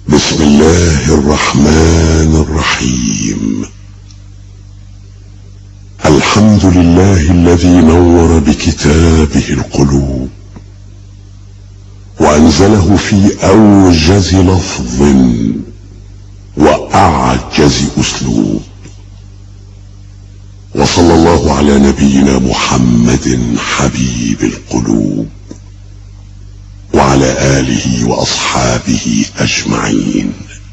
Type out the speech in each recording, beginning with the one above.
بسم الله الرحمن الرحيم الحمد لله الذي نور بكتابه القلوب وانزله في اوجز لفظ واعجز اسلوب وصلى الله على نبينا محمد حبيب القلوب وعلى اله واصحابه اجمعين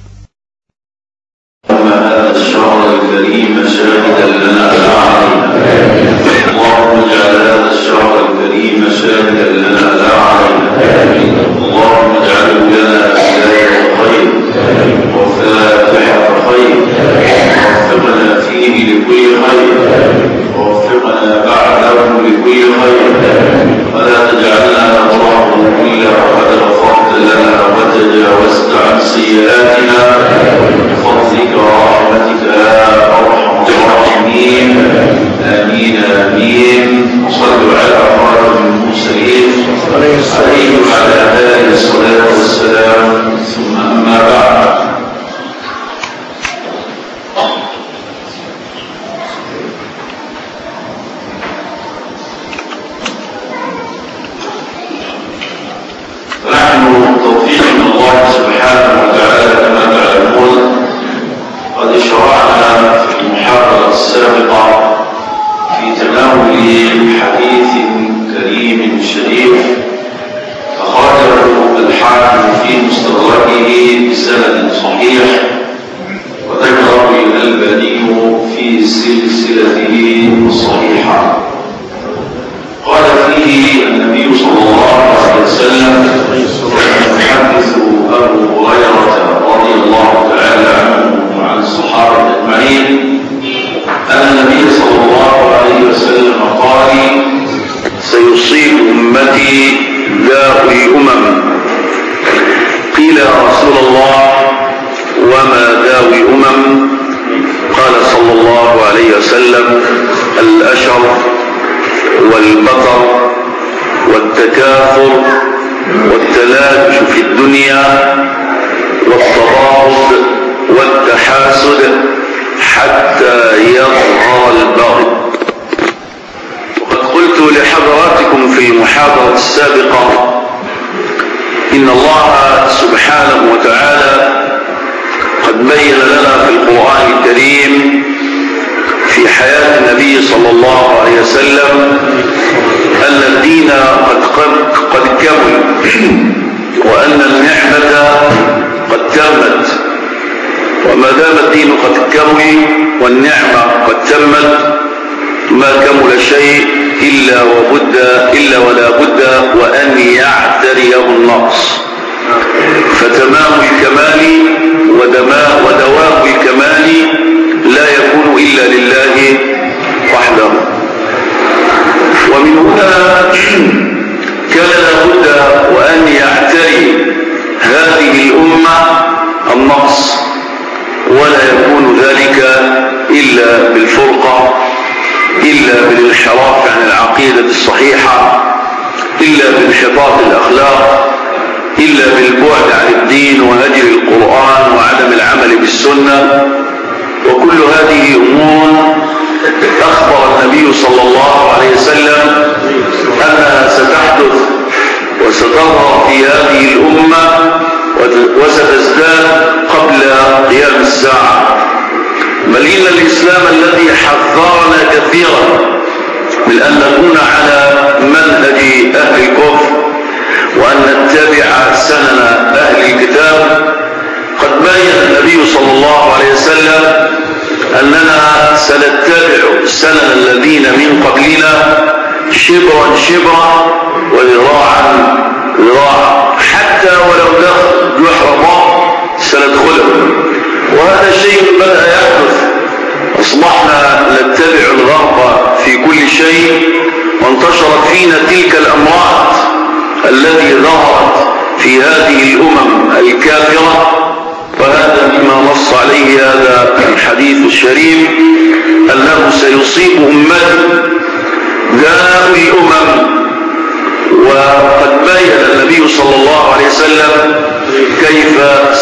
هذا الشهر الكريم شاهدا لنا لا علينا اللهم اجعل هذا الشهر الكريم شاهدا لنا لا علينا اللهم اجعله لنا بداية خير وفاتحة خير ووفقنا فيه لكل خير ووفقنا بعده لكل خير ولا تجعلنا نطاع إلا وقد غفرت لنا وتجاوزت عن سيئاتنا بفضلك ورحمتك يا ارحم الراحمين امين امين وصلوا على خاتم المرسلين عليه وعلى اله الصلاه والسلام ثم اما بعد نحن توفيق من الله سبحانه وتعالى كما تعلمون قد شرعنا في المحاضرة السابقة في تناول حديث كريم شريف أخرجه الحاكم في مستدركه بسند صحيح وذكره الألباني في سلسلته الصحيحة قال فيه النبي صلى الله عليه وسلم يحدث أبو هريرة رضي الله تعالى عنه وعن الصحابة أجمعين أن النبي صلى الله عليه وسلم قال سيصيب أمتي داء الأمم قيل يا رسول الله وما داء الأمم قال صلى الله عليه وسلم الأشر والبطر والتكاثر والتلاجش في الدنيا والتراض والتحاسد حتى يظهر البغي وقد قلت لحضراتكم في المحاضرة السابقة إن الله سبحانه وتعالى قد بين لنا في القرآن الكريم في حياة النبي صلى الله عليه وسلم أن الدين قد قد كمل وأن النعمة قد تمت وما دام الدين قد كمل والنعمة قد تمت ما كمل شيء إلا وبد إلا ولا بد وأن يعتريه النقص فتمام الكمال ودماء ودوام الكمال لا يكون إلا لله وحده ومن هنا كان لابد وأن يعتري هذه الأمة النقص ولا يكون ذلك إلا بالفرقة إلا بالانحراف عن العقيدة الصحيحة إلا بانحطاط الأخلاق إلا بالبعد عن الدين وهجر القرآن وعدم العمل بالسنة وكل هذه أمور أخبر النبي صلى الله عليه وسلم أنها ستحدث وستظهر في هذه الأمة وستزداد قبل قيام الساعة بل إن الإسلام الذي حذرنا كثيرا من أن نكون على منهج أهل الكفر وأن نتبع سنن أهل الكتاب قد بين النبي صلى الله عليه وسلم أننا سنتبع سنن الذين من قبلنا شبرا شبرا وذراعا ذراعا حتى ولو دخل جحر الله سندخله وهذا شيء بدأ يحدث أصبحنا نتبع الغرب في كل شيء وانتشرت فينا تلك الأمراض التي ظهرت في هذه الأمم الكافرة وهذا مما نص عليه هذا الحديث الشريف أنه سيصيب أمتي داء الأمم وقد بين النبي صلى الله عليه وسلم كيف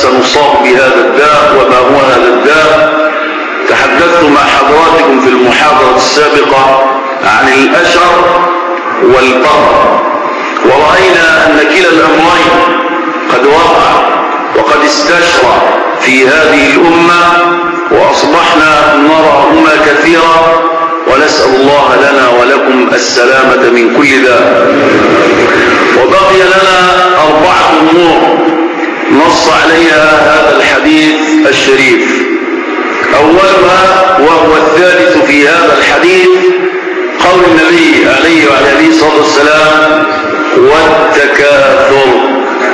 سنصاب بهذا الداء وما هو هذا الداء تحدثت مع حضراتكم في المحاضرة السابقة عن الأشر والبر ورأينا أن كلا الأمرين قد وقع وقد استشرى في هذه الأمة وأصبحنا نراهما كثيرا ونسأل الله لنا ولكم السلامة من كل ذا وبقي لنا أربعة أمور نص عليها هذا الحديث الشريف أولها وهو الثالث في هذا الحديث قول النبي عليه وعلى الصلاة والسلام والتكاثر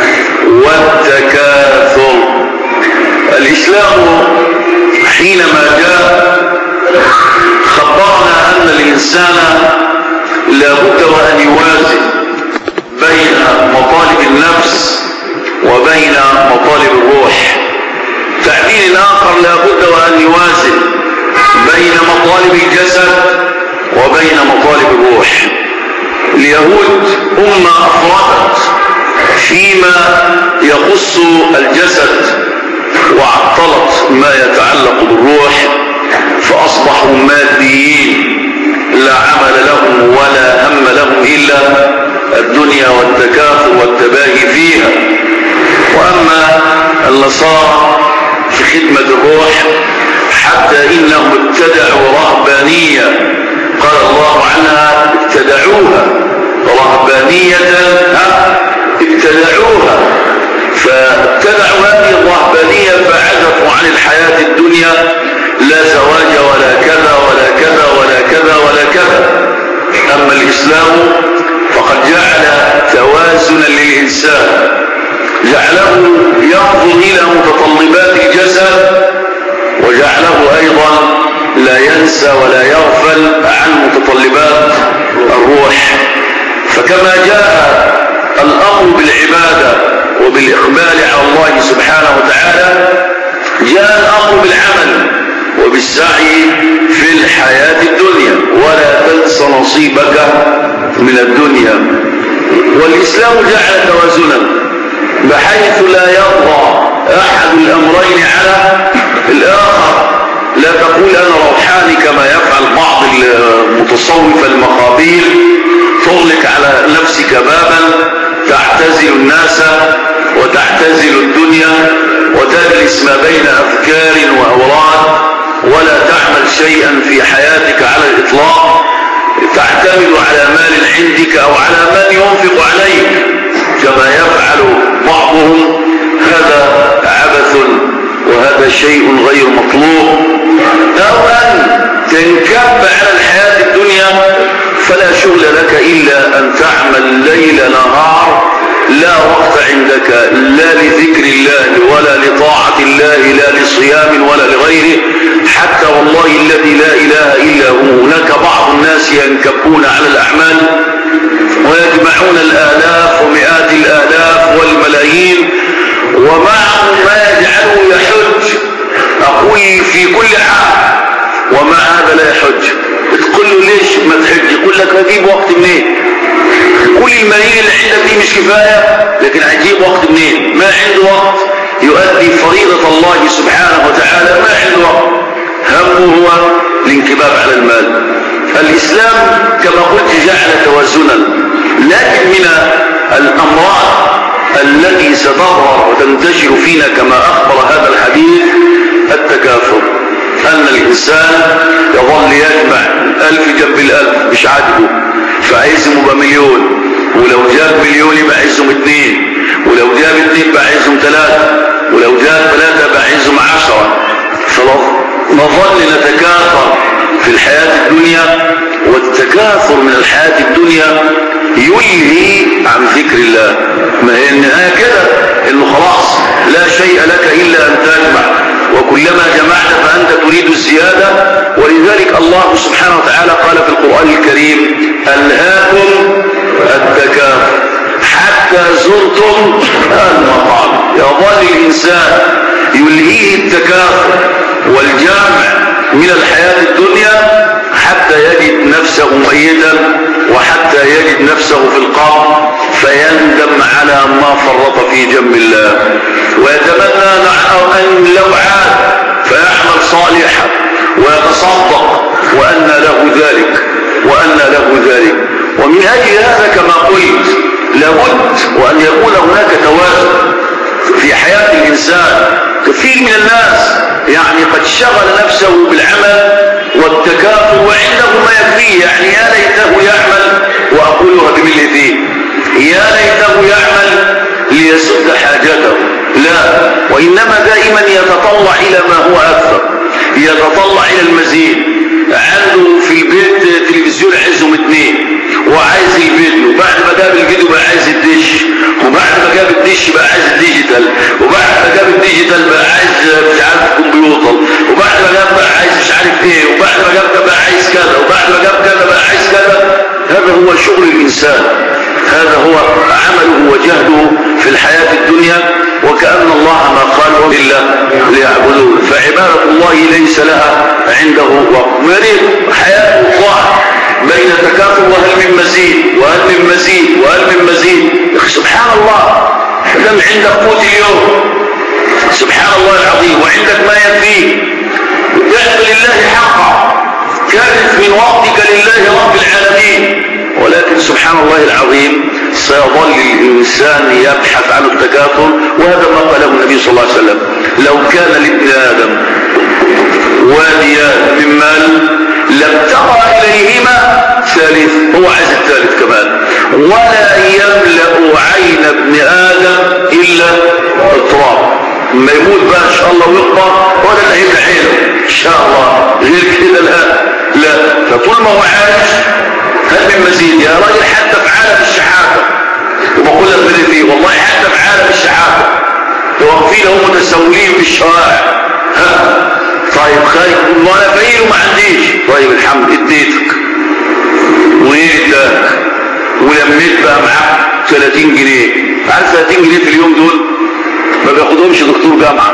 والتكاثر الإسلام حينما جاء خبرنا أن الإنسان لابد وأن يوازن بين مطالب النفس وبين مطالب الروح تعبير آخر لابد وأن يوازن بين مطالب الجسد وبين مطالب الروح اليهود أمة أفرطت فيما يخص الجسد وعطلت ما يتعلق بالروح فأصبحوا ماديين لا عمل لهم ولا هم لهم إلا الدنيا والتكاثر والتباهي فيها وأما النصارى في خدمة الروح حتى إنهم ابتدعوا رهبانية قال الله عنها ابتدعوها رهبانية ابتدعوها فابتدعوا هذه الرهبانية فعزفوا عن الحياة الدنيا لا زواج ولا كذا ولا كذا ولا كذا ولا كذا أما الإسلام فقد جعل توازنا للإنسان جعله ينظر إلى متطلبات الجسد وجعله أيضا لا ينسى ولا يغفل عن متطلبات الروح فكما جاء الأمر بالعبادة وبالإقبال على الله سبحانه وتعالى جاء الأمر بالعمل وبالسعي في الحياة الدنيا ولا تنس نصيبك من الدنيا والإسلام جعل توازنا بحيث لا يرضى أحد الأمرين على الآخر لا تقول أنا روحاني كما يفعل بعض المتصوفة المخابيل تغلق على نفسك بابا تعتزل الناس وتعتزل الدنيا وتجلس ما بين أفكار وأوراد ولا تعمل شيئا في حياتك على الإطلاق تعتمد على مال عندك أو على من ينفق عليك كما يفعل بعضهم هذا عبث وهذا شيء غير مطلوب أو أن تنكب على الحياة الدنيا فلا شغل لك إلا أن تعمل ليل نهار لا وقت عندك لا لذكر الله ولا لطاعة الله لا لصيام ولا لغيره حتى والله الذي لا إله إلا هو هناك بعض الناس ينكبون على الأعمال ويجمعون الآلاف ومئات الآلاف والملايين ومعه ما يجعله يحج أقول في كل عام ومع هذا لا يحج تقول له ليش ما تحج يقول لك هجيب وقت منين كل الملايين اللي عندك دي مش كفاية لكن هتجيب وقت منين ما عنده وقت يؤدي فريضة الله سبحانه وتعالى ما عنده وقت همه هو الانكباب على المال الإسلام كما قلت جعل توازنا لكن من الأمراض التي ستظهر وتنتشر فينا كما أخبر هذا الحديث التكاثر أن الإنسان يظل يجمع ألف جنب الألف مش عاجبه فعايزهم يبقى مليون ولو جاب مليون يبقى عايزهم اثنين ولو جاب اثنين يبقى عايزهم ثلاثة ولو جاب ثلاثة يبقى عايزهم عشرة فنظل نتكاثر في الحياة الدنيا والتكاثر من الحياة الدنيا يلهي عن ذكر الله ما هي النهاية كده انه خلاص لا شيء لك الا ان تجمع وكلما جمعت فانت تريد الزيادة ولذلك الله سبحانه وتعالى قال في القرآن الكريم ألهاكم التكاثر حتى زرتم المقام يظل الإنسان يلهيه التكاثر والجامع من الحياة الدنيا حتى يجد نفسه ميتا وحتى يجد نفسه في القبر فيندم على ما فرط في جنب الله ويتمنى وأن لو عاد فيعمل صالحا ويتصدق وأن له ذلك وأن له ذلك ومن أجل هذا كما قلت لابد وأن يكون هناك توازن في حياة الإنسان كثير من الناس يعني قد شغل نفسه بالعمل والتكافل وعنده ما يكفيه يعني يا ليته يعمل وأقولها بملته يا ليته يعمل ليسد حاجته لا وإنما دائما يتطلع إلى ما هو أكثر يتطلع إلى المزيد عنده في البيت تلفزيون عايزهم اثنين وعايز الفيديو بعد ما جاب الفيديو بقى عايز الدش وبعد ما جاب الدش بقى عايز الديجيتال وبعد ما جاب الديجيتال بقى عايز مش عارف الكمبيوتر وبعد ما جاب بقى عايز مش عارف ايه وبعد ما جاب ده بقى عايز كذا وبعد ما جاب كذا بقى عايز كذا هذا هو شغل الانسان هذا هو عمله وجهده في الحياة الدنيا وكأن الله ما قال إلا ليعبدون فعبادة الله ليس لها عنده وقت مريض حياة الطاعة بين تكافل وهل من مزيد وهل من مزيد وهل من مزيد سبحان الله لم عندك قوت اليوم سبحان الله العظيم وعندك ما يكفيك تعمل لله حقا كانت من وقتك لله رب العالمين ولكن سبحان الله العظيم سيظل الإنسان يبحث عن التكاثر وهذا ما قاله النبي صلى الله عليه وسلم لو كان لابن آدم واديان من مال لابتغى إليهما ثالث هو عايز الثالث كمان ولا يملأ عين ابن آدم إلا التراب ما يموت بقى إن شاء الله ويقبر ولا اللي هيبقى عينه إن شاء الله غير كده لا لا فطول ما هو عايش هل من مزيد يا راجل حتى في عالم الشحاتة وبقول لك من فيه والله حتى في عالم الشحاتة واقفين هم متسولين في الشوارع ها طيب خير وانا فقير وما عنديش طيب الحمد اديتك وايه اداك ولميت بقى معاك 30 جنيه عارف 30 جنيه في اليوم دول ما بياخدهمش دكتور جامعه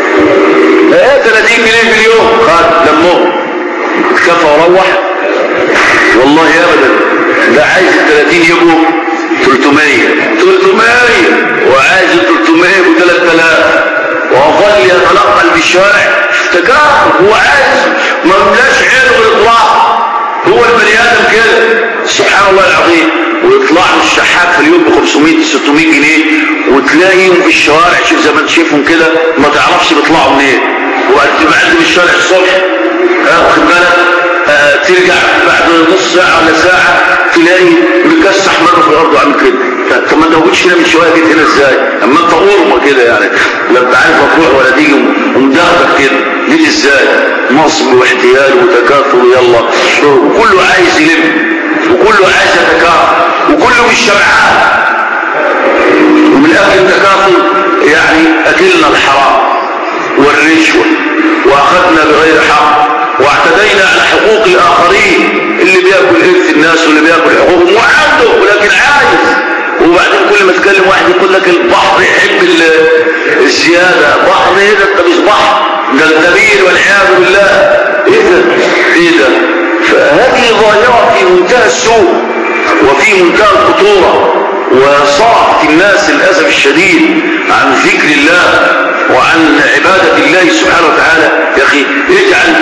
ايه 30 جنيه في اليوم خد لمهم كفى وروح والله ابدا ده عايز ال 30 يبقوا 300 300 وعايز ال 300 ب 3000 وظل يتنقل بالشارع تكافل هو عايز ما ملاش عينه بالاطلاق هو البني ادم كده سبحان الله العظيم ويطلع له الشحات في اليوم ب 500 600 جنيه وتلاقيهم في الشوارع شوف زي ما انت شايفهم كده ما تعرفش بيطلعوا منين وبعد تبقى عندي في الشارع الصبح ها واخد بالك آه ترجع بعد نص ساعة ولا ساعة تلاقي مكسح مرة في الأرض وعامل كده طب ما انت ما كنتش هنا من شوية جيت هنا ازاي؟ اما انت قرمة كده يعني لا انت عارف مطروح ولا تيجي ومدغدغ كده جيت ازاي؟ نصب واحتيال وتكاثر ويلا وكله عايز يلم وكله عايز يتكاثر وكله مش شبعان ومن اجل التكاثر يعني اكلنا الحرام والرشوة واخذنا بغير حق واعتدينا على حقوق الاخرين اللي بياكل ارث الناس واللي بياكل حقوقهم وعنده ولكن عايز وبعدين كل ما تكلم واحد يقول لك البحر يحب الزيادة بحر ايه ده انت مش بحر ده الدليل والعياذ بالله ايه ده ايه ده فهذه ظاهرة في منتهى السوء وفي منتهى الخطورة وصرفت الناس للأسف الشديد عن ذكر الله وعن عبادة الله سبحانه وتعالى يا أخي اجعل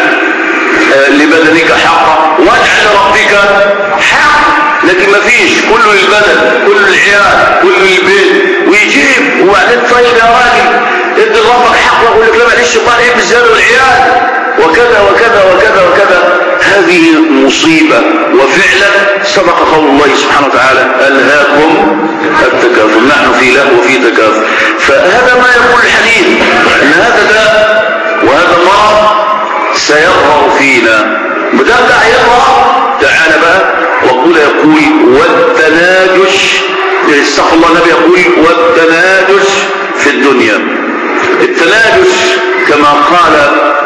لبدنك حقا واجعل لربك حق لكن ما فيش كله للبدن كله للعيال كله للبيت ويجيب وبعدين طيب يا راجل ادي لربك حق ويقول لك لا معلش الله ايه بالزياده والعيال وكذا وكذا وكذا وكذا هذه مصيبة وفعلا سبق قول الله سبحانه وتعالى ألهاكم التكاثر نحن في له وفي تكاثر فهذا ما يقول الحديث أن هذا داء وهذا مرض سيظهر فينا بدأت يظهر تعالى بقى ربنا يقول والتناجش استغفر الله النبي يقول والتناجش في الدنيا التناجش كما قال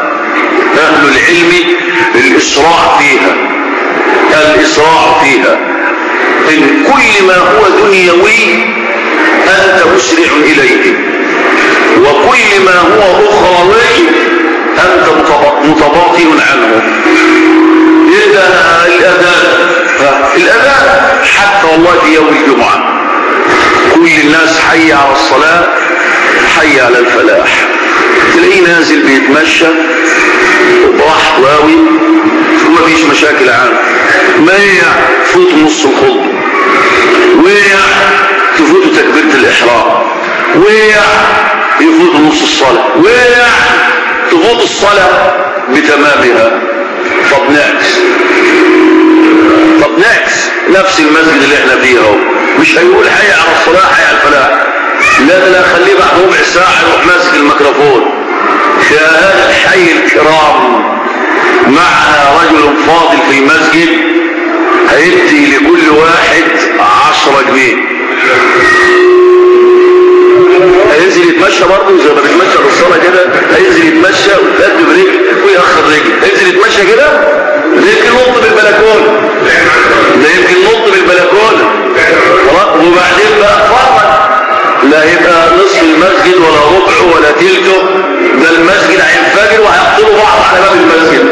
أهل العلم الإسراع فيها الإسراع فيها إن كل ما هو دنيوي أنت مسرع إليه وكل ما هو أخروي أنت متباطئ عنه إذا الأذان الأذان حتى والله في يوم الجمعة كل الناس حي على الصلاة حي على الفلاح تلاقيه يتمشى براحته قوي ومفيش مشاكل عنه ميع فوت نص الخطبه وقع تفوت تكبيره الاحرام وقع يفوت نص الصلاه وقع تفوت الصلاه بتمامها طب نعكس طب نعكس نفس المسجد اللي احنا فيه اهو مش هيقول حي على الصلاه حي على الفلاح لا ده لا خليه بعد ربع ساعه يروح ماسك الميكروفون يا هذا الحي الكرام معنا رجل فاضل في المسجد هيدي لكل واحد عشرة جنيه هينزل يتمشى برضه زي ما بيتمشى في الصلاة كده هينزل يتمشى ويتقدم رجل ويأخر رجل هينزل يتمشى كده ده يمكن نط بالبلكونة ده يمكن نط بالبلكونة خلاص وبعدين بقى فرق لا يبقى نصف المسجد ولا ربعه ولا تلته ده المسجد هينفجر وهيقتلوا بعض على باب المسجد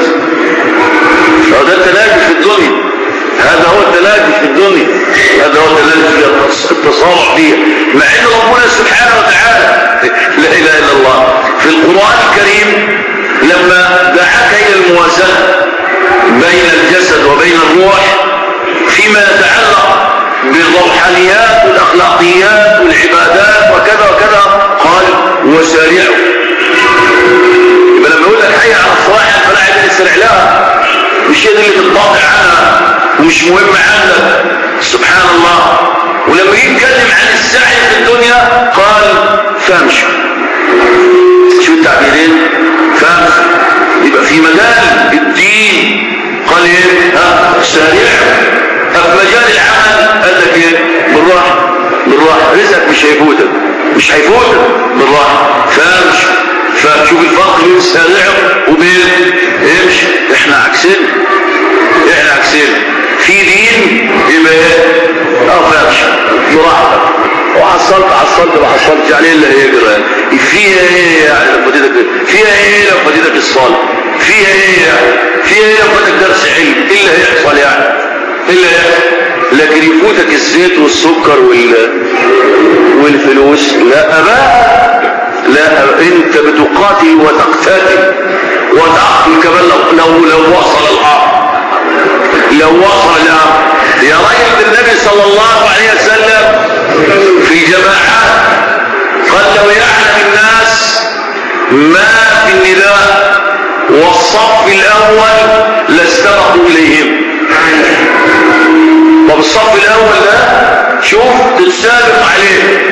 هو ده التناجي في الدنيا هذا هو التناجي في الدنيا هذا هو التناجي في التصارع فيها مع ان ربنا سبحانه وتعالى لا اله الا الله في القران الكريم لما دعاك الى الموازنه بين الجسد وبين الروح فيما يتعلق بالروحانيات والاخلاقيات والعبادات وكذا وكذا قال وسارعوا يبقى لما يقول لك حي على الصلاح فلا عايز تسرع لها مش هي دي اللي تتقاطع عنها ومش مهم عندك سبحان الله ولما يجي يتكلم عن السعي في الدنيا قال فامشوا شو التعبيرين فامشوا يبقى في مجال الدين قال ايه ها سارع في مجال العمل قال لك ايه بالراحه بالراحه رزقك مش هيفوتك مش هيفوتك بالراحه فامشوا فشوف الفرق بين سارع وبين امشي احنا عكسنا احنا عكسنا في دين يبقى ايه اه فامشي براحتك وحصلت حصلت ما حصلتش عليه الا هيجرى فيها ايه يعني لو فاتتك فيها ايه لو فاتتك الصلاه فيها ايه يعني فيها ايه لو فاتك درس علم ايه اللي هيحصل يعني ايه اللي هيحصل لكن يفوتك الزيت والسكر وال والفلوس لا بقى لا انت بتقاتل وتقتتل وتقتل كمان لو لو, لو وصل الامر لو وصل الامر يا راجل النبي صلى الله عليه وسلم في جماعات قال لو يعلم الناس ما في النداء والصف الاول لاستبقوا اليهم طب الصف الاول ده شوف تتسابق عليه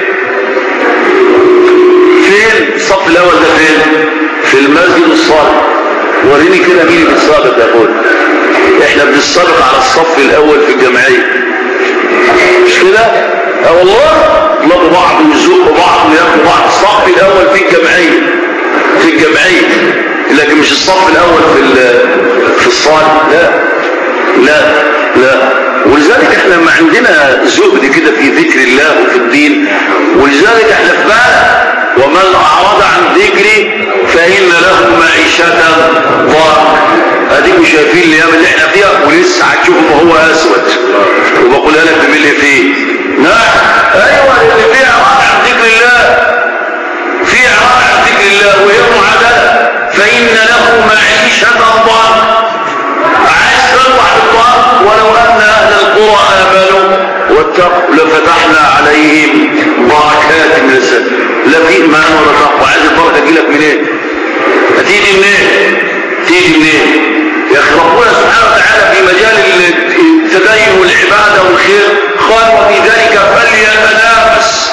فين الصف الاول ده فين في المسجد الصالح وريني كده مين بيتسابق يا اخويا احنا بنتسابق على الصف الاول في الجمعيه مش كده اه والله يضربوا بعض ويزقوا بعض وياكلوا بعض الصف الاول في الجمعيه في الجمعيه لكن مش الصف الاول في في الصالح لا لا لا ولذلك احنا ما عندنا زهد كده في ذكر الله وفي الدين ولذلك احنا في بالك ومن اعرض عن ذكري فان له معيشة ضاق اديكم شايفين الايام اللي احنا فيها ولسه هتشوفوا ما هو اسود وبقولها لك بملي فيه نعم ايوه اللي فيه اعراض عن ذكر الله في اعراض عن ذكر الله وهي معادله فان له معيشة ضاق عايز تطلع بالضاق ولو ان اهل القرى امنوا واتقوا لفتحنا عليهم بركات من السماء لا في ايمان ولا تقوى عايز البركه تجي لك منين هتيجي منين تيجي منين يا اخي ربنا سبحانه وتعالى في مجال التدين والعباده والخير قال وفي ذلك فليتنافس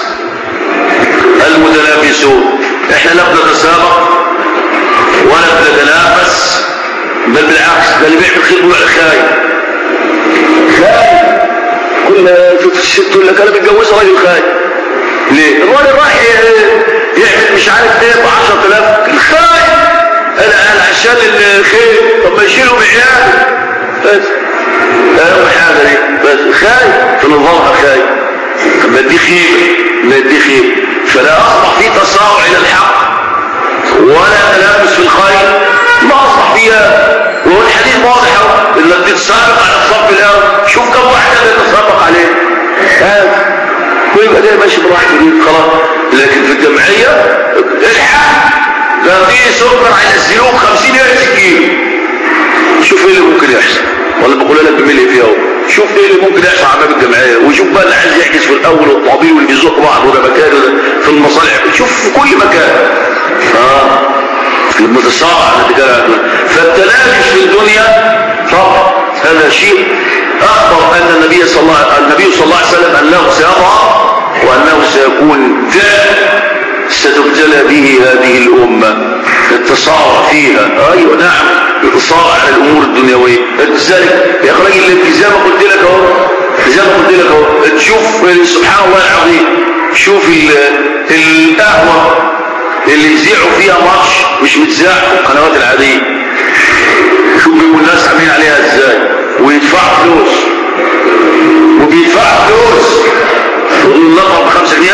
المتنافسون احنا لا بنتسابق ولا بنتنافس بل بالعكس ده اللي بيعمل خير بيبقى خايف خايف كل شوف الست تقول لك انا متجوزه راجل خايف ليه؟ الراجل راح يعمل مش عارف ايه ب 10000 الخايف انا انا عشان الخير طب ما يشيلوا بعياله بس اهم حاجه دي بس خايف تنظرها خايف ما دي خير ما دي خير فلا اصبح في تسارع الى الحق ولا تلامس في الخير ما اصبح فيها وهو الحديث واضح انك تتسابق على الصف الاول شوف كم واحد يتسابق عليه هذا ويبقى ده ماشي براحته دي خلاص لكن في الجمعيه الحق ففي سكر هينزلوه ب 50 الف كيلو شوف ايه اللي ممكن يحصل ولا بقول لك بملي فيها اهو شوف ايه اللي ممكن يحصل على باب الجمعيه وشوف بقى اللي عايز يحجز في الاول والطبيب واللي بيزق بعض وده مكان وده في المصالح شوف في كل مكان اه المتصارع فالتنافس في الدنيا طبعا هذا شيء اخبر ان النبي صلى الله النبي صلى الله عليه وسلم انه سيضع وانه سيكون داء ستبتلى به هذه الامه التصارع فيها ايوه نعم التصارع على الامور الدنيويه لذلك يا اخي اللي زي ما قلت لك اهو زي ما قلت لك اهو تشوف سبحان الله العظيم شوف القهوه اللي يذيعوا فيها ماتش مش متذاع في القنوات العاديه شوف بيبقوا الناس عاملين عليها ازاي ويدفعوا فلوس وبيدفعوا فلوس والنقر بخمسة جنيه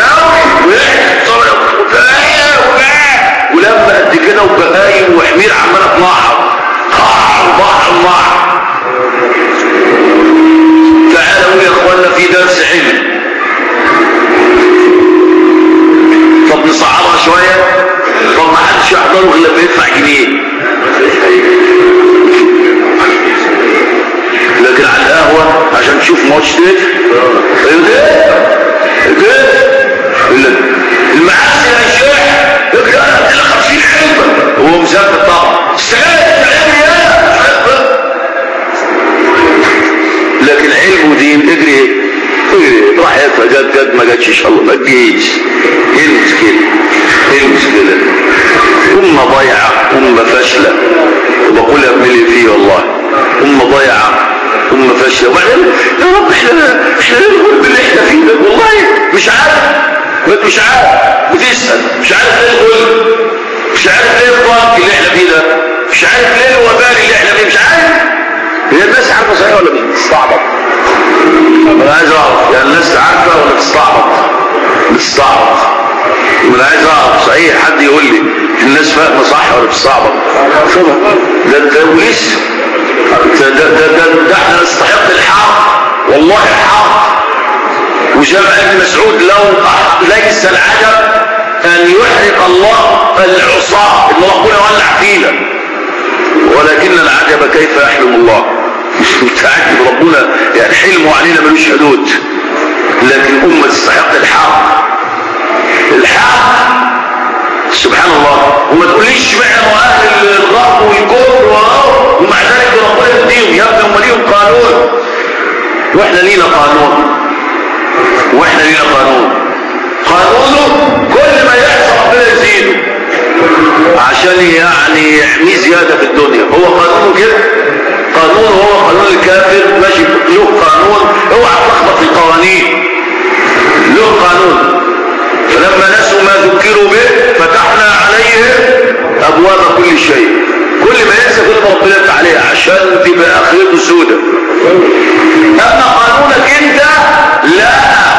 ولما قد كده وبهايم وحمير عماله تنعر قعر بحر النهر تعالوا يا اخوانا في درس علم طب نصعبها شويه طب ما حدش يحضره غير لما يدفع جنيه لكن على القهوه عشان تشوف ماتش ده المعسل يا شيخ يقول انا ادي 50 حلبه وهو مسافر طبعا السجاير لكن علم ودين اجري اجري راح يدفع جد جد ما جاتش ان شاء الله ما تجيش ايه المشكله ايه المشكله امه ضايعه امه فاشله وبقول يا ابني فيه والله امه ضايعه امه فاشله وبعدين يا رب احنا احنا ليه نقول باللي احنا فيه ده والله مش عارف مش عارف بتسال مش عارف ليه نقول مش عارف ليه الضغط اللي احنا فيه ده مش عارف ليه الوبال اللي احنا فيه مش عارف هي الناس عارفه صحيح ولا بتستعبط انا عايز اعرف يعني الناس عارفه ولا بتستعبط بتستعبط انا عايز اعرف صحيح حد يقول لي الناس فاهمه صح ولا بتستعبط ده ده ولسه ده ده ده, ده, ده احنا نستحق الحق والله الحق وجمع ابن مسعود لو ليس العجب ان يحرق الله العصاة ان ربنا يولع فينا ولكن العجب كيف يحلم الله متعجب ربنا يعني حلمه علينا ملوش حدود لكن أمة تستحق الحق الحق سبحان الله وما تقوليش معنى أهل الغرب والكفر ومع ذلك ربنا يديهم يا ابني هم ليهم قانون واحنا لينا قانون واحنا لينا قانون قانونه كل ما يحصل ربنا يزيده عشان يعني يحميه زيادة في الدنيا هو قانونه كده قانون هو قانون الكافر ماشي له قانون اوعى تلخبط في القوانين له قانون فلما نسوا ما ذكروا به فتحنا عليهم ابواب كل شيء كل ما ينسى كل ما ربنا يفتح عليه عشان تبقى اخرته سودة اما قانونك انت لا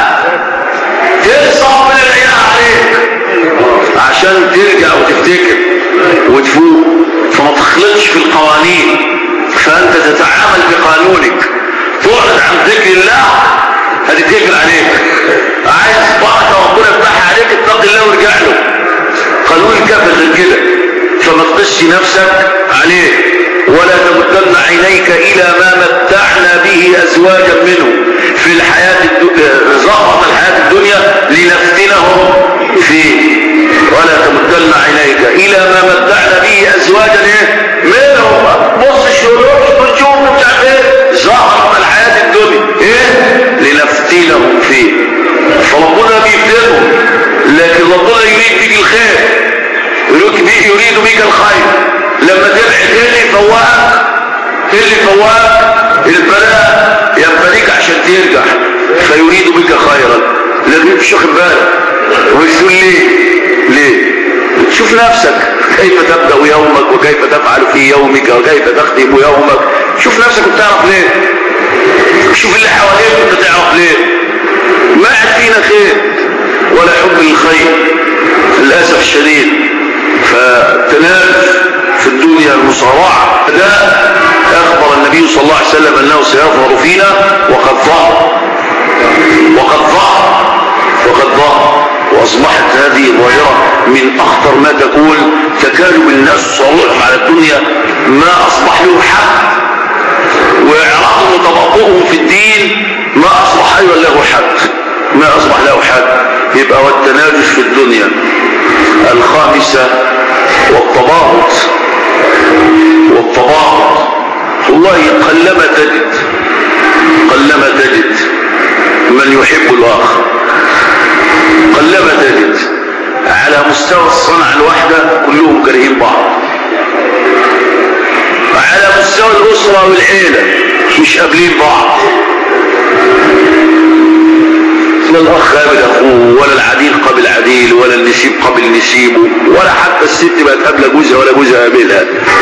تنصف من العياء عليك عشان ترجع وتفتكر وتفوق فما تخلطش في القوانين فانت تتعامل بقانونك تعرض عن ذكر الله هتتكل عليك عايز بركه ربنا يفتحها عليك اتق الله وارجع له قانون الكافر غير كده فما تقسش نفسك عليه ولا تمدن عينيك الى ما متعنا به ازواجا منه في الحياه زهره الحياه الدنيا لنفتنهم فيه ولا تمدن عينيك الى ما متعنا به ازواجا ايه منهم بص الشروط بتشوف مش عارف ايه زهره الحياه الدنيا ايه لنفتنهم فيه فربنا بيفتنهم لكن ربنا يريد بك الخير يريد بك, يريد بك الخير لما تبعد ايه اللي فواك ايه اللي فواك البلاء ينبغيك عشان ترجع فيريد بك خيرا لكن مش واخد بالك ويقول ليه ليه شوف نفسك كيف تبدأ يومك وكيف تفعل في يومك وكيف تختم يومك شوف نفسك وتعرف ليه شوف اللي حواليك وانت تعرف ليه ما عاد فينا خير ولا حب الخير للأسف الشديد فتنال في الدنيا المصارعة ده أخبر النبي صلى الله عليه وسلم أنه سيظهر فينا وقد ظهر وقد ظهر وقد ظهر واصبحت هذه ظاهرة من اخطر ما تكون تكالب الناس صروعهم على الدنيا ما اصبح له حق واعراضهم وتباطؤهم في الدين ما اصبح ايضا له حق ما اصبح له حق يبقى والتنافس في الدنيا الخامسة والتباغض والتباغض والله قلما تجد قلما تجد من يحب الاخر قلما تجد على مستوى الصنعة الواحدة كلهم كارهين بعض على مستوى الأسرة والعيلة مش قابلين بعض لا الأخ قابل أخوه ولا العديل قابل عديل ولا النسيب قابل نسيبه ولا حتى الست بقت قابلة جوزها ولا جوزها قابلها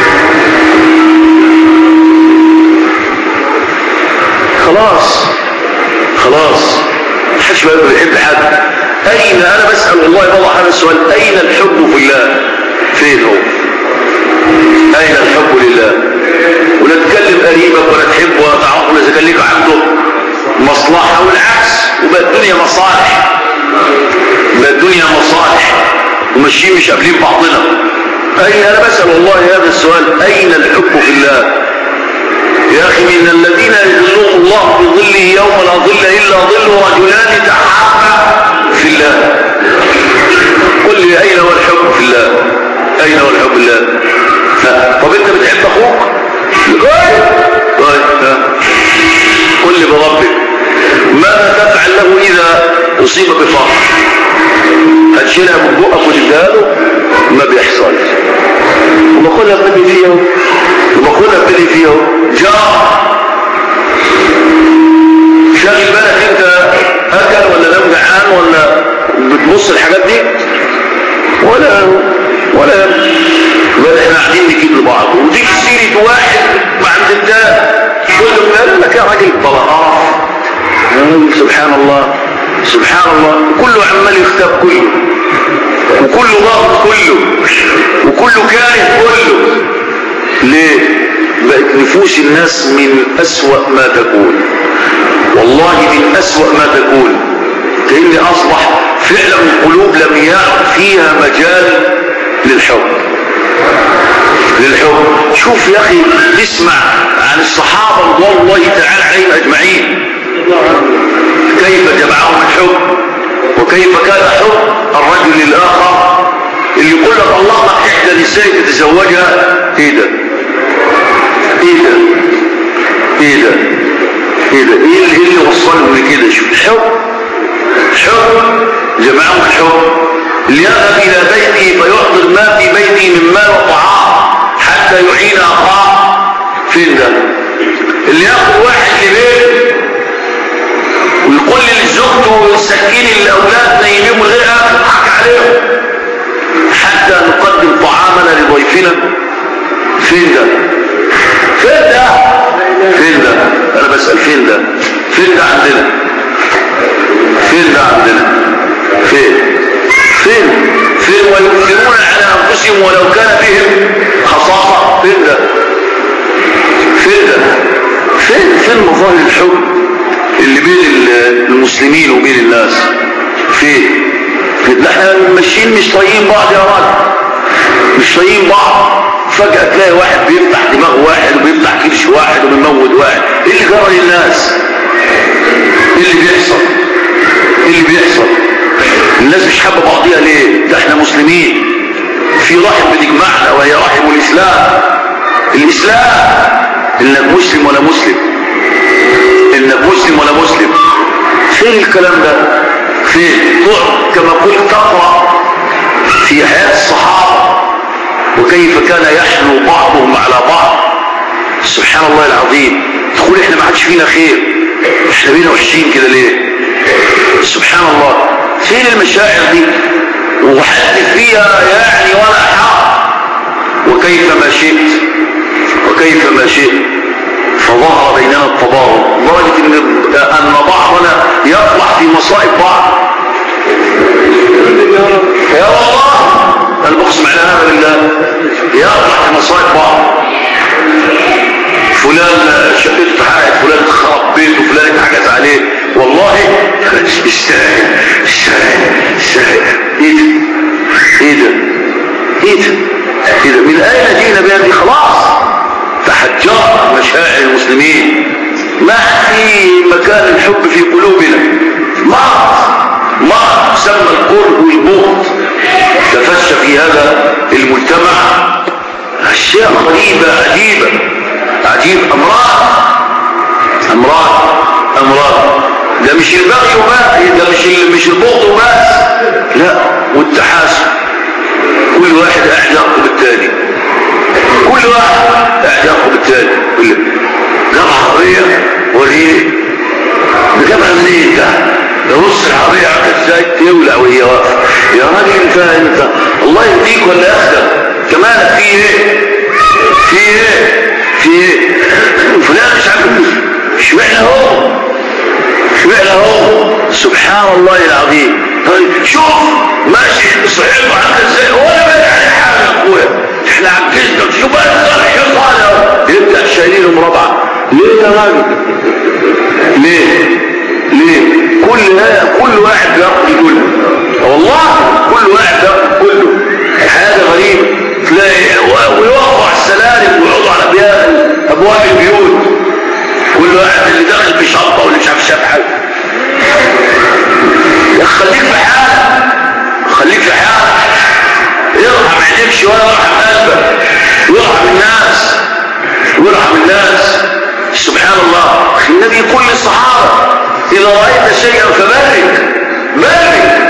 خلاص خلاص محدش بقى بيحب حد اين انا بسأل والله بضع هذا السؤال اين الحب في الله فين هو اين الحب لله ولا تكلم قريبك ولا تحبه ولا تعرفه ولا اذا كان ليك عنده مصلحة والعكس وبقى الدنيا مصالح بقى الدنيا مصالح وماشيين مش قابلين بعضنا اين انا بسأل والله هذا السؤال اين الحب في الله يا أخي من الذين يظلهم الله بظله يوم لا ظل إلا ظل رجلان تحابا في الله قل لي أين هو الحب في الله أين هو الحب في الله ها. طب أنت بتحب أخوك طيب طيب ها. قل لي بربك ماذا تفعل له إذا أصيب بفقر هتشيلها من بقك وتديها له ما بيحصلش وبقولها ابني فيه وبقولها ابني فيه جار شاغل بالك انت اكل ولا نام جعان ولا بتبص الحاجات دي ولا ولا بل احنا قاعدين نجيب لبعض وديك سيرة واحد عند الدار كل ما قال لك يا راجل طلقات سبحان الله سبحان الله كله عمال يختار كله وكله ضاغط كله وكله كاره كله ليه بقت نفوس الناس من أسوأ ما تكون والله من أسوأ ما تكون لأن أصبح فعلا القلوب لم يعد فيها مجال للحب للحب شوف يا أخي اسمع عن الصحابة رضوان الله تعالى عليهم أجمعين كيف جمعهم الحب وكيف كان حب الرجل للآخر اللي يقول لك الله لك إحدى نساء تتزوجها إيه ده إيه ده إيه ده إيه ده إيه اللي, اللي وصلهم لكده شوف الحب حب جمعهم الحب ليذهب إلى بيتي فيحضر ما في بيتي من مال وطعام حتى يعين أخاه فين ده اللي ياخد واحد لبيت ويقول لزوجته سكين الاولاد نايمين من غير اكل تضحك عليهم حتى نقدم طعامنا لضيفنا فين ده فين ده فين ده انا بسال فين ده فين ده عندنا فين ده عندنا فين فين فين ويؤثرون على انفسهم ولو كان بهم خصاصه فين ده فين ده فين فين مظاهر الحب اللي بين المسلمين وبين الناس فين احنا ماشيين مش طايقين بعض يا راجل مش طايقين بعض فجأة تلاقي واحد بيفتح دماغ واحد وبيفتح كرش واحد وبيموت واحد ايه اللي جرى للناس ايه اللي بيحصل ايه اللي بيحصل الناس مش حابه بعضيها ليه ده احنا مسلمين في رحم بتجمعنا وهي رحم الاسلام الاسلام انك مسلم ولا مسلم انك مسلم ولا مسلم فين الكلام ده فين تقعد كما قلت تقرا في حياه الصحابه وكيف كان يحنو بعضهم على بعض سبحان الله العظيم تقول احنا ما عادش فينا خير احنا بينا وحشين كده ليه سبحان الله فين المشاعر دي وحدث فيها يعني ولا حق وكيف ما شئت وكيف ما شئت فظهر بيننا التضارب لدرجة ان ان بعضنا يطلع في مصائب بعض يا الله انا بقسم على هذا بالله يطلع في مصائب بعض فلان شقته في حائط فلان خرب بيته فلان اتحجز عليه والله يستاهل يستاهل يستاهل كده من اين جئنا بهذه خلاص تحجرنا مشاعر المسلمين ما في مكان الحب في قلوبنا مرض مرض يسمى القرب والبغض تفشى في هذا المجتمع اشياء غريبة عجيبة عجيب امراض امراض امراض ده مش البغي وبس ده مش مش البغض وبس لا والتحاسب كل واحد قاعد يرقب التاني كل واحد قاعد يرقب التاني كل جاب عربية وريه بجابها منين ده ده نص العربية عامله ازاي تولع وهي واقفة يا راجل انت انت الله يهديك ولا ياخدك كمان في ايه في ايه في ايه فلان مش عارف اشمعنى هو اشمعنى هو سبحان الله العظيم طيب شوف ماشي صحيح عامله ازاي ولا بقى على حاجه يا اخويا احنا عجزنا شوف انا صالح يا صالح يبدا شايلين مربعه ليه يا راجل ليه ليه كل كل واحد بياخد كله والله كل واحد بياخد كله حاجه غريبه تلاقي ويقفوا على السلالم ويقعدوا على ابواب ابواب البيوت كل واحد اللي داخل بشنطه واللي مش عارف شاف حاجه يا أخي خليك في حالك خليك في حالك ارحم عينيك شويه وارحم قلبك وارحم الناس وارحم الناس سبحان الله النبي يقول للصحابه اذا رايت شيئا فبارك بارك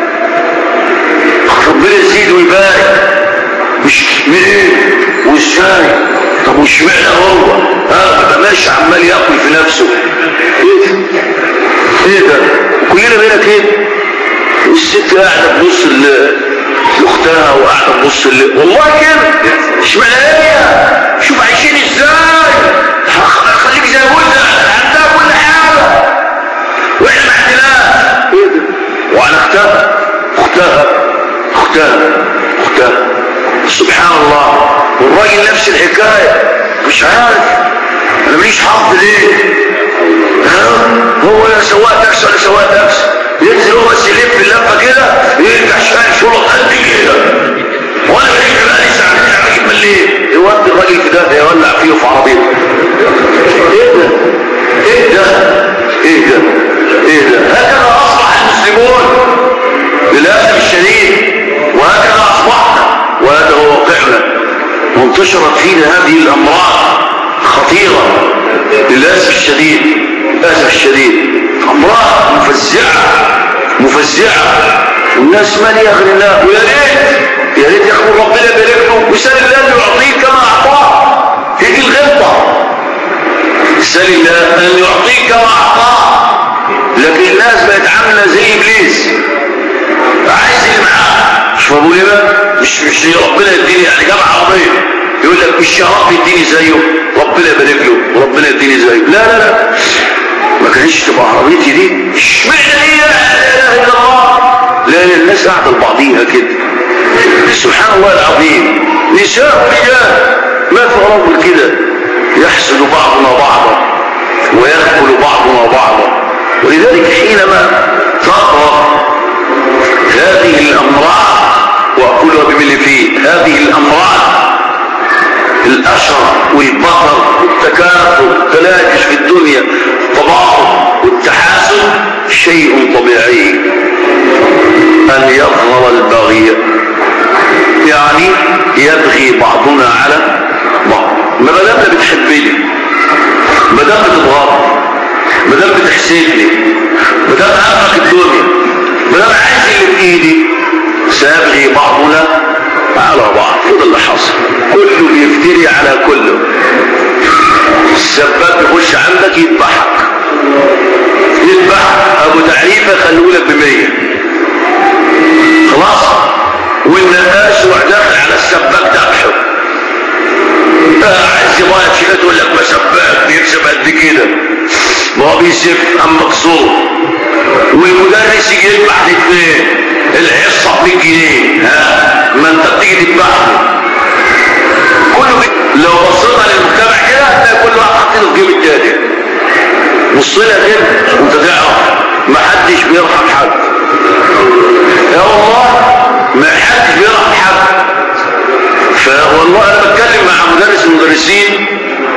ربنا يزيد ويبارك مش من ايه وازاي طب وش معنى هو ها ده ماشي عمال ياكل في نفسه ايه ده ايه ده كلنا بينا كده والست قاعده تبص لاختها وقاعده تبص ل... والله كده اشمعنى هي شوف عايشين ازاي خليك زي ولدها عندها كل حاجه واحنا ما عندناش ايه ده وعلى اختها اختها اختها اختها سبحان الله والراجل نفس الحكايه مش عارف انا ماليش حظ ليه ها هو لا سواق تاكسي ولا سواق تاكسي ينزل هو بس يلف اللفه كده يرجع شايل شرط قد كده وانا بلف بقى لي ساعتين عمال مليه يودي الراجل في ده يولع فيه في عربيته ايه ده ايه ده ايه ده ايه ده هكذا اصبح المسلمون للاسف الشديد وهكذا اصبحنا وهذا هو واقعنا وانتشرت فينا هذه الامراض خطيره للاسف الشديد للاسف الشديد امراض مفزعه مفزعه والناس ماليه غير الله ويا ريت يا ريت ياخد ربنا يبارك له وسال الله ان يعطيك كما اعطاه هي دي الغلطه سال الله ان يعطيك كما اعطاه لكن الناس بقت عامله زي ابليس عايز اللي معاه مش بقول ايه بقى مش مش ربنا يديني يعني جامعه عربيه يقول لك مش يا رب يديني زيه ربنا يبارك له وربنا يديني زيه لا لا لا ما كانش تبقى عربيتي دي اشمعنى هي لا اله الا الله لا لا الناس قاعده لبعضيها كده سبحان الله العظيم نساء ورجال ما في رب كده يحسد بعضنا بعضا ويأكل بعضنا بعضا ولذلك حينما تقرأ هذه الأمراض وأقولها بملي فيه هذه الأمراض الأشر والبطر والتكاثر والتلاجش في الدنيا التباطؤ والتحاسد شيء طبيعي أن يظهر البغي يعني يبغي بعضنا على بعض ما دام بتحبني ما دام بتضغطني ما دام بتحسدني ما دام همك الدنيا ما دام عايز اللي في ايدي سيبغي بعضنا على بعض وده اللي حصل كله بيفتري على كله السباب يخش عندك يذبحك يذبحك ابو تعريفه خلولك بمية خلاص والنقاش روح داخل على السباك ذبحه عايز يبغى شيء تقول لك ما سباك بيكسب قد كده ما هو بيسف ام مكسور والمدرس يجي يذبح الاثنين الحصه ب 100 جنيه ها ما انت بتيجي تذبحه كله بي... لو بصينا للمجتمع كده هتلاقي كل واحد حاطينه في جيب التاني بص لها كده وانت تعرف ما حدش بيرحم حد يا والله ما حدش بيرحم حد فوالله انا بتكلم مع مدرس من المدرسين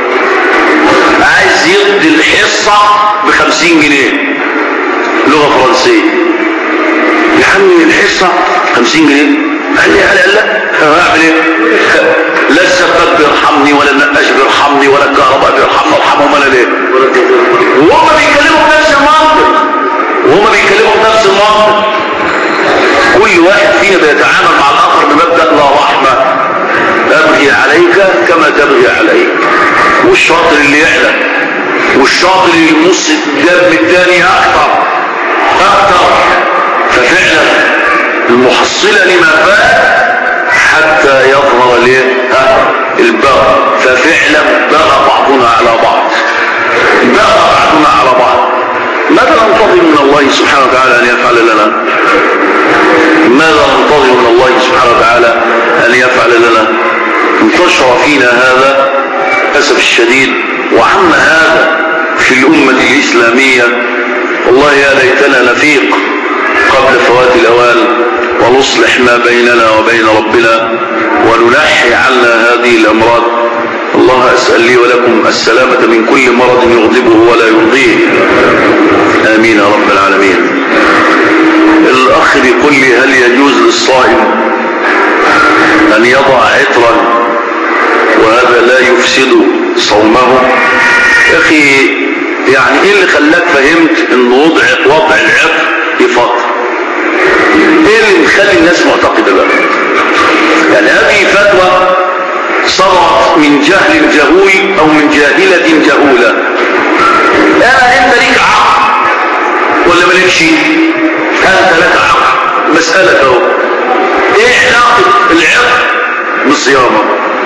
عايز يدي الحصة بخمسين جنيه لغة فرنسية يا عمي الحصة خمسين جنيه قال لي قال لا هعمل ايه لا السباك بيرحمني ولا النقاش بيرحمني ولا الكهرباء بيرحمني ارحمهم انا ليه وهم بيتكلموا بنفس المنطق وهم بيتكلموا بنفس المنطق كل واحد فينا بيتعامل مع الاخر بمبدا لا رحمه ابغي عليك كما تبغي عليك والشاطر اللي يعلم والشاطر اللي يمص الدم الثاني اكثر اكثر ففعلا المحصله لما فات حتى يظهر ليه ها البغى ففعلا بغى بعضنا على بعض بغى بعضنا على بعض ماذا ننتظر من الله سبحانه وتعالى ان يفعل لنا ماذا ننتظر من الله سبحانه وتعالى ان يفعل لنا انتشر فينا هذا للاسف الشديد وعم هذا في الامه الاسلاميه والله يا ليتنا نفيق قبل فوات الاوان ونصلح ما بيننا وبين ربنا وننحي عنا هذه الامراض الله اسال لي ولكم السلامه من كل مرض يغضبه ولا يرضيه امين يا رب العالمين الاخ بيقول لي هل يجوز للصائم ان يضع عطرا وهذا لا يفسد صومه يا اخي يعني ايه اللي خلاك فهمت ان وضع وضع العطر يفطر ايه اللي مخلي الناس معتقده بقى يعني هذه فتوى صدرت من جهل جهول او من جاهلة جهولة انا انت ليك عقل ولا مالكش انت لك عقل مسألة اهو ايه علاقة العقل بالصيامة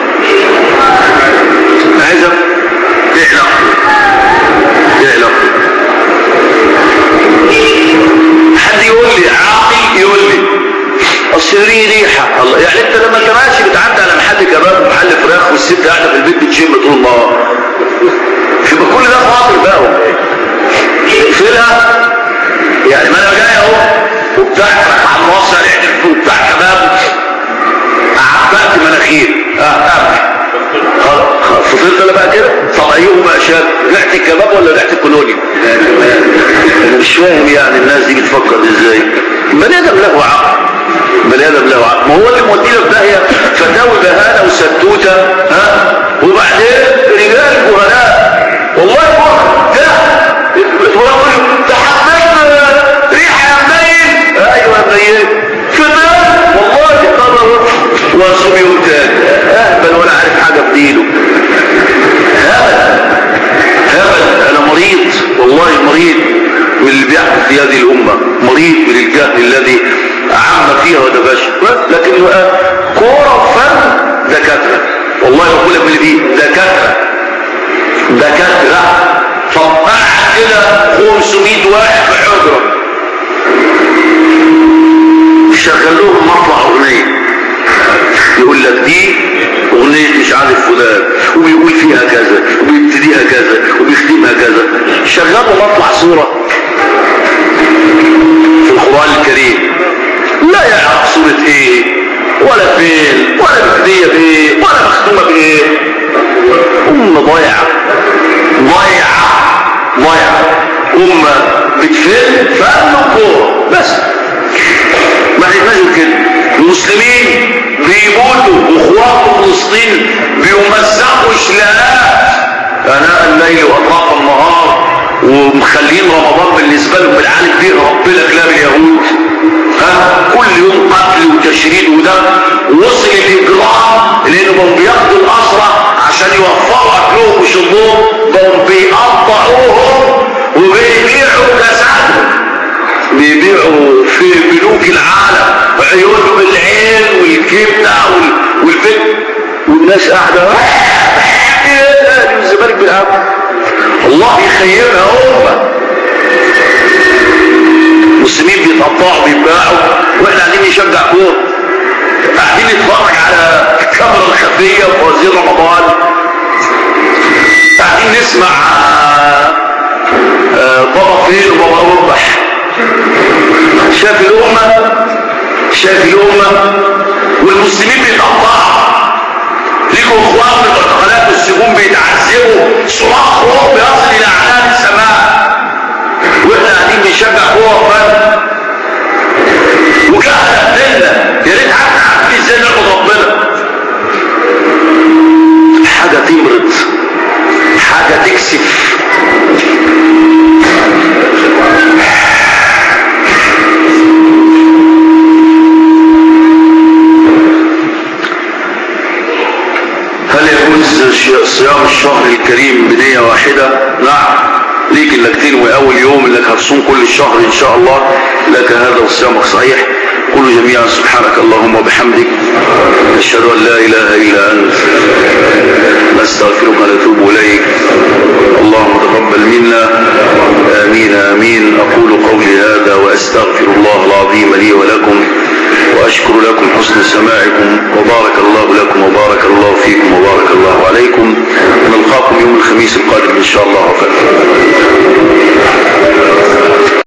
عايزة ايه علاقة ايه علاقة حد يقول لي عاقل يقول لي اصل ليه ريحه الله يعني انت لما انت ماشي بتعدي على محل كباب ومحل فراخ والست قاعده في البيت بتشم طول النهار يبقى كل ده باطل بقى فيها يعني ما انا جاي اهو وبتاع فراخ على الوصل يعني وبتاع كباب عبقت مناخير اه فطرت انا بقى كده طب ايهما اشد ريحه الكباب ولا ريحه الكولوني انا مش فاهم يعني الناس دي بتفكر ازاي بني ادم له عقل بني ادم له عقل ما هو اللي مودينا في داهيه فتاوي بهانه وستوته ها وبعدين رجال جهلاء والله بكره ده تقول ده حبيت ريحه يا منين ايوه يا منين كمان والله قرر واصوم يوم تاني اهبل ولا عارف حاجه في دينه هبل هبل انا مريض والله مريض من اللي بيحدث في هذه الامه مريض من الجهل الذي عم فيها ودبش لكن كوره فن دكاتره والله يقول لك اللي فيه دكاتره دكاتره فقعت كده 500 واحد في حجره شغل لهم مطلع اغنيه يقول لك دي اغنية مش عارف فلان وبيقول فيها كذا وبيبتديها كذا وبيختمها كذا شغلوا مطلع صورة في القرآن الكريم لا يعرف صورة ايه ولا فين ولا مبتدية بايه ولا مختومة بايه أمة ضايعة ضايعة ضايعة أمة بتفل فن وكورة بس ما هيتمثل كده المسلمين بيموتوا واخوات فلسطين بيمزقوا شلالات اناء الليل واطراف النهار ومخلين رمضان بالنسبه لهم بالعالم بيه ربنا كلام اليهود ها كل يوم قتل وتشريد ودم وصل الاجرام لانهم بياخدوا الاسرى عشان يوفروا اكلهم وشربهم بقوا بيقطعوهم وبيبيعوا جسدهم بيبيعوا في بنوك العالم عيونهم العين والكبدة والفت والناس قاعدة الزمالك بالعب الله يخيرها أمة المسلمين بيتقطعوا بيتباعوا واحنا قاعدين نشجع كورة قاعدين نتفرج على الكاميرا الخفية وفوازير رمضان قاعدين نسمع بابا فين وبابا ربح شاف الأمة شاف الأمة والمسلمين بيتقطعوا يجوا اخوان من البرتقالات والسجون بيتعذبوا صراخ روح بيصل الى اعناق السماء واحنا قاعدين بنشجع جوه فن وجهل بدلنا يا ريت حتى عارفين ازاي نعبد ربنا حاجه تمرض حاجه تكسف هل يجوز ش- صيام الشهر الكريم بنية واحدة؟ نعم ليك انك تنوي اول يوم انك هتصوم كل الشهر ان شاء الله لك هذا وصيامك صحيح قولوا جميعا سبحانك اللهم وبحمدك نشهد ان لا اله الا انت نستغفرك ونتوب اليك اللهم تقبل منا امين امين اقول قولي هذا واستغفر الله العظيم لي ولكم واشكر لكم حسن سماعكم وبارك الله لكم وبارك الله فيكم وبارك الله عليكم نلقاكم يوم الخميس القادم ان شاء الله وفقكم